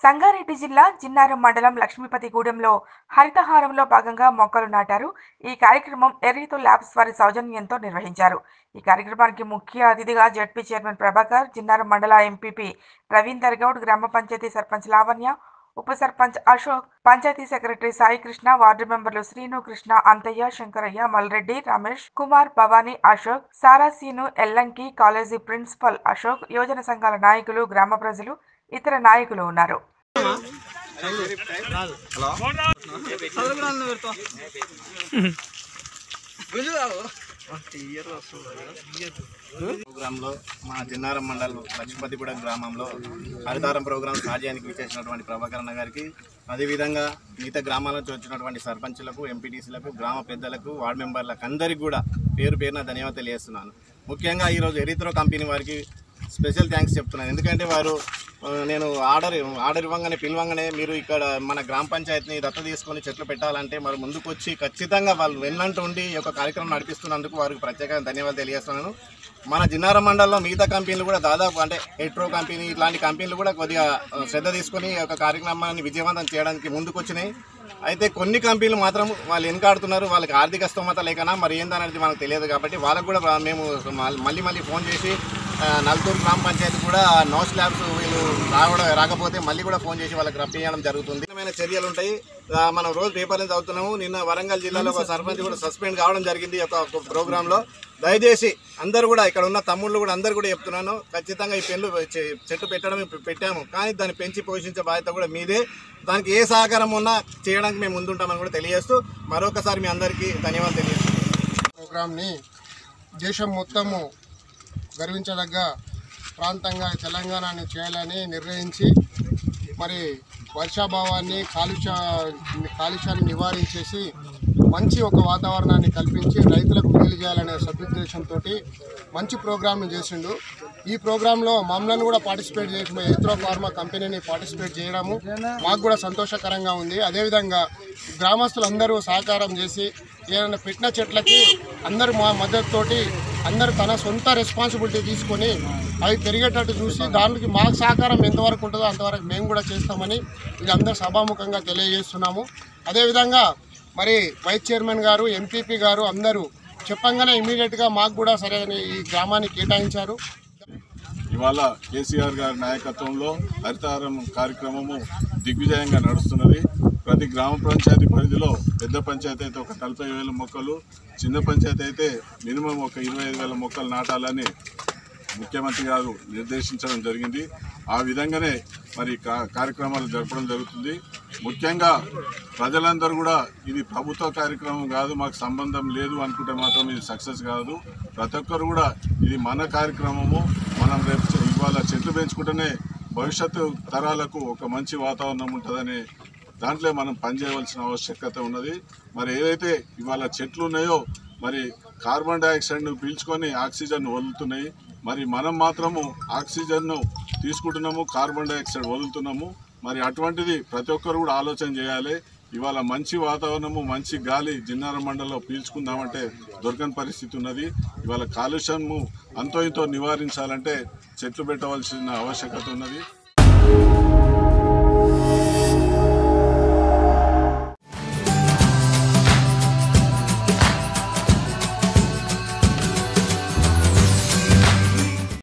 సంగారెడ్డి జిల్లా జిన్నారం మండలం లక్ష్మీపతిగూడెంలో హరితహారంలో భాగంగా మొక్కలు నాటారు ఈ కార్యక్రమం ఎర్రితో ల్యాబ్స్ వారి సౌజన్యంతో నిర్వహించారు ఈ కార్యక్రమానికి ముఖ్య అతిథిగా జడ్పీ చైర్మన్ ప్రభాకర్ జిన్నారం మండల ఎంపీపీ రవీందర్ గౌడ్ గ్రామ పంచాయతీ సర్పంచ్ లావణ్య ఉప సర్పంచ్ అశోక్ పంచాయతీ సెక్రటరీ సాయి కృష్ణ వార్డు మెంబర్లు శ్రీను కృష్ణ అంతయ్య శంకరయ్య మల్రెడ్డి రమేష్ కుమార్ భవానీ అశోక్ సారాసీను ఎల్లంకి కాలేజీ ప్రిన్సిపల్ అశోక్ యువజన సంఘాల నాయకులు గ్రామ ప్రజలు ఇతర నాయకులు ఉన్నారు ప్రోగ్రాంలో మా జిన్నారం మండలం లక్ష్మీపతిగూడెం గ్రామంలో హరితారం ప్రోగ్రాం సాధ్యానికి విచ్చేసినటువంటి ప్రభాకరణ గారికి అదేవిధంగా మిగతా గ్రామాల నుంచి వచ్చినటువంటి సర్పంచులకు ఎంపీటీసీలకు గ్రామ పెద్దలకు వార్డు మెంబర్లకు అందరికీ కూడా పేరు పేరున ధన్యవాదాలు తెలియజేస్తున్నాను ముఖ్యంగా ఈరోజు ఎరిత్రో కంపెనీ వారికి స్పెషల్ థ్యాంక్స్ చెప్తున్నాను ఎందుకంటే వారు ఆ, నేను ఆర్డర్ ఆర్డర్ ఇవ్వగానే పిలవంగానే మీరు ఇక్కడ మన గ్రామ పంచాయతీని దత్త తీసుకొని చెట్లు పెట్టాలంటే మరి ముందుకు వచ్చి ఖచ్చితంగా వాళ్ళు వెన్నంటూ ఉండి ఈ యొక్క కార్యక్రమం నడిపిస్తున్నందుకు వారికి ప్రత్యేకంగా ధన్యవాదాలు తెలియజేస్తున్నాను మన జిన్నార మండలంలో మిగతా కంపెనీలు కూడా దాదాపు అంటే ఎట్రో కంపెనీ ఇట్లాంటి కంపెనీలు కూడా కొద్దిగా ఆ, శ్రద్ధ తీసుకొని ఈ యొక్క కార్యక్రమాన్ని విజయవంతం చేయడానికి ముందుకు వచ్చినాయి అయితే కొన్ని కంపెనీలు మాత్రం వాళ్ళు వెనకాడుతున్నారు వాళ్ళకి ఆర్థిక స్తోమత లేకనా మరి ఏందనేది మనకు తెలియదు కాబట్టి వాళ్ళకు కూడా మేము మళ్ళీ మళ్ళీ ఫోన్ చేసి ఆ, నల్గూరు గ్రామ పంచాయతీ కూడా నో స్లాబ్స్ వీళ్ళు రావడం రాకపోతే మళ్ళీ కూడా ఫోన్ చేసి వాళ్ళకి రప్పించడం జరుగుతుంది ఏమైనా చర్యలు ఉంటాయి ఆ, మనం రోజు పేపర్లు చదువుతున్నాము నిన్న వరంగల్ జిల్లాలో ఒక సర్పంచ్ కూడా సస్పెండ్ కావడం జరిగింది ఈ యొక్క ప్రోగ్రామ్ లో దయచేసి అందరూ కూడా ఇక్కడ ఉన్న తమ్ముళ్ళు కూడా అందరు కూడా చెప్తున్నాను ఖచ్చితంగా ఈ పెన్ను చె- చెట్టు పెట్టడం ఇప్పుడు పెట్టాము కానీ దాన్ని పెంచి పోషించే బాధ్యత కూడా మీదే దానికి ఏ సహకారం ఉన్నా చేయడానికి మేము ముందుంటామని కూడా తెలియజేస్తూ మరొకసారి మీ అందరికీ ధన్యవాదాలు తెలియజేస్తున్నాను ప్రోగ్రాంని దేశం మొత్తము గర్వించదగ్గ ప్రాంతంగా తెలంగాణని చేయాలని నిర్ణయించి మరి వర్షాభావాన్ని కాలుష్య కాలుష్యాన్ని నివారించేసి మంచి ఒక వాతావరణాన్ని కల్పించి రైతులకు మేలు చేయాలనే సదుద్దేశంతో మంచి ప్రోగ్రామ్ని చేసిండు ఈ ప్రోగ్రాంలో మమ్మల్ని కూడా పార్టిసిపేట్ చేసి మా ఎత్రో ఫార్మా కంపెనీని పార్టిసిపేట్ చేయడము మాకు కూడా సంతోషకరంగా ఉంది అదేవిధంగా గ్రామస్తులందరూ సహకారం చేసి ఏదైనా పెట్టిన చెట్లకి అందరూ మా మద్దతుతోటి అందరూ తన సొంత రెస్పాన్సిబిలిటీ తీసుకొని అవి పెరిగేటట్టు చూసి దానికి మాకు సహకారం ఎంతవరకు ఉంటుందో అంతవరకు మేము కూడా చేస్తామని వీళ్ళందరూ సభాముఖంగా తెలియజేస్తున్నాము అదేవిధంగా మరి వైస్ చైర్మన్ గారు ఎంపీపీ గారు అందరూ చెప్పంగానే ఇమీడియట్గా మాకు కూడా సరైన ఈ గ్రామాన్ని కేటాయించారు ఇవాళ కేసీఆర్ గారి నాయకత్వంలో హరితహారం కార్యక్రమము దిగ్విజయంగా నడుస్తున్నది ప్రతి గ్రామ పంచాయతీ పరిధిలో పెద్ద పంచాయతీ అయితే ఒక నలభై వేల మొక్కలు చిన్న పంచాయతీ అయితే మినిమం ఒక ఇరవై ఐదు వేల మొక్కలు నాటాలని ముఖ్యమంత్రి గారు నిర్దేశించడం జరిగింది ఆ విధంగానే మరి కా- కార్యక్రమాలు జరపడం జరుగుతుంది ముఖ్యంగా ప్రజలందరూ కూడా ఇది ప్రభుత్వ కార్యక్రమం కాదు మాకు సంబంధం లేదు అనుకుంటే మాత్రం ఇది సక్సెస్ కాదు ప్రతి ఒక్కరు కూడా ఇది మన కార్యక్రమము మనం రేపు చె- ఇవాళ చెట్లు పెంచుకుంటేనే భవిష్యత్తు తరాలకు ఒక మంచి వాతావరణం ఉంటుందనే దాంట్లో మనం పనిచేయవలసిన ఆవశ్యకత ఉన్నది మరి ఏదైతే ఇవాళ చెట్లు ఉన్నాయో మరి కార్బన్ డైఆక్సైడ్ను పీల్చుకొని ఆక్సిజన్ వదులుతున్నాయి మరి మనం మాత్రము ఆక్సిజన్ను తీసుకుంటున్నాము కార్బన్ డైఆక్సైడ్ వదులుతున్నాము మరి అటువంటిది ప్రతి ఒక్కరు కూడా ఆలోచన చేయాలి ఇవాళ మంచి వాతావరణము మంచి గాలి జిన్నార మండలంలో పీల్చుకుందామంటే దొరకని పరిస్థితి ఉన్నది ఇవాళ కాలుష్యము అంతో ఇంతో నివారించాలంటే చెట్లు పెట్టవలసిన ఆవశ్యకత ఉన్నది